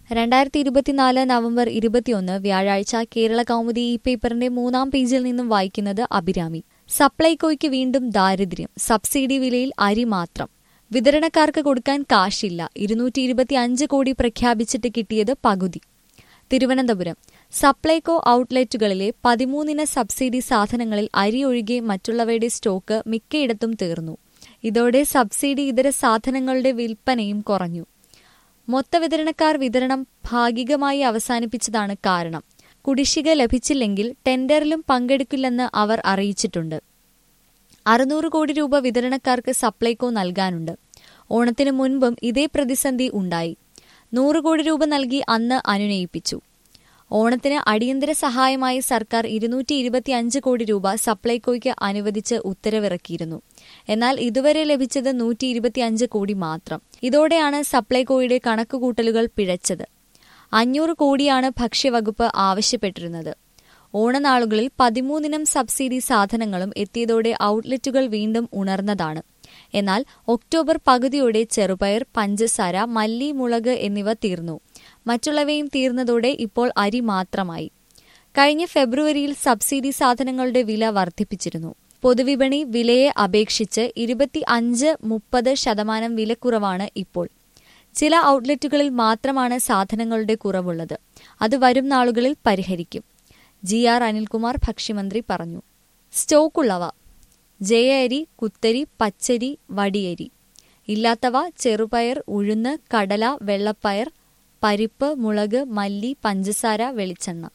രണ്ടായിരത്തി ഇരുപത്തിനാല് നവംബർ ഇരുപത്തിയൊന്ന് വ്യാഴാഴ്ച കേരള കൗമുദി ഈ പേപ്പറിന്റെ മൂന്നാം പേജിൽ നിന്നും വായിക്കുന്നത് അഭിരാമി സപ്ലൈകോയ്ക്ക് വീണ്ടും ദാരിദ്ര്യം സബ്സിഡി വിലയിൽ അരി മാത്രം വിതരണക്കാർക്ക് കൊടുക്കാൻ കാശില്ല ഇരുന്നൂറ്റി ഇരുപത്തി അഞ്ച് കോടി പ്രഖ്യാപിച്ചിട്ട് കിട്ടിയത് പകുതി തിരുവനന്തപുരം സപ്ലൈകോ ഔട്ട്ലെറ്റുകളിലെ പതിമൂന്നിന സബ്സിഡി സാധനങ്ങളിൽ അരി ഒഴികെ മറ്റുള്ളവയുടെ സ്റ്റോക്ക് മിക്കയിടത്തും തീർന്നു ഇതോടെ സബ്സിഡി ഇതര സാധനങ്ങളുടെ വിൽപ്പനയും കുറഞ്ഞു മൊത്തവിതരണക്കാർ വിതരണം ഭാഗികമായി അവസാനിപ്പിച്ചതാണ് കാരണം കുടിശ്ശിക ലഭിച്ചില്ലെങ്കിൽ ടെൻഡറിലും പങ്കെടുക്കില്ലെന്ന് അവർ അറിയിച്ചിട്ടുണ്ട് അറുന്നൂറ് കോടി രൂപ വിതരണക്കാർക്ക് സപ്ലൈകോ നൽകാനുണ്ട് ഓണത്തിന് മുൻപും ഇതേ പ്രതിസന്ധി ഉണ്ടായി നൂറ് കോടി രൂപ നൽകി അന്ന് അനുനയിപ്പിച്ചു ഓണത്തിന് അടിയന്തര സഹായമായി സർക്കാർ ഇരുന്നൂറ്റി ഇരുപത്തിയഞ്ച് കോടി രൂപ സപ്ലൈകോയ്ക്ക് അനുവദിച്ച് ഉത്തരവിറക്കിയിരുന്നു എന്നാൽ ഇതുവരെ ലഭിച്ചത് നൂറ്റി ഇരുപത്തിയഞ്ച് കോടി മാത്രം ഇതോടെയാണ് സപ്ലൈകോയുടെ കണക്കുകൂട്ടലുകൾ പിഴച്ചത് അഞ്ഞൂറ് കോടിയാണ് ഭക്ഷ്യവകുപ്പ് ആവശ്യപ്പെട്ടിരുന്നത് ഓണനാളുകളിൽ പതിമൂന്നിനം സബ്സിഡി സാധനങ്ങളും എത്തിയതോടെ ഔട്ട്ലെറ്റുകൾ വീണ്ടും ഉണർന്നതാണ് എന്നാൽ ഒക്ടോബർ പകുതിയോടെ ചെറുപയർ പഞ്ചസാര മല്ലി മുളക് എന്നിവ തീർന്നു മറ്റുള്ളവയും തീർന്നതോടെ ഇപ്പോൾ അരി മാത്രമായി കഴിഞ്ഞ ഫെബ്രുവരിയിൽ സബ്സിഡി സാധനങ്ങളുടെ വില വർദ്ധിപ്പിച്ചിരുന്നു പൊതുവിപണി വിലയെ അപേക്ഷിച്ച് ഇരുപത്തി അഞ്ച് മുപ്പത് ശതമാനം വിലക്കുറവാണ് ഇപ്പോൾ ചില ഔട്ട്ലെറ്റുകളിൽ മാത്രമാണ് സാധനങ്ങളുടെ കുറവുള്ളത് അത് വരും നാളുകളിൽ പരിഹരിക്കും ജി ആർ അനിൽകുമാർ ഭക്ഷ്യമന്ത്രി പറഞ്ഞു സ്റ്റോക്കുള്ളവ ജയ അരി കുത്തരി പച്ചരി വടിയരി ഇല്ലാത്തവ ചെറുപയർ ഉഴുന്ന് കടല വെള്ളപ്പയർ പരിപ്പ് മുളക് മല്ലി പഞ്ചസാര വെളിച്ചെണ്ണ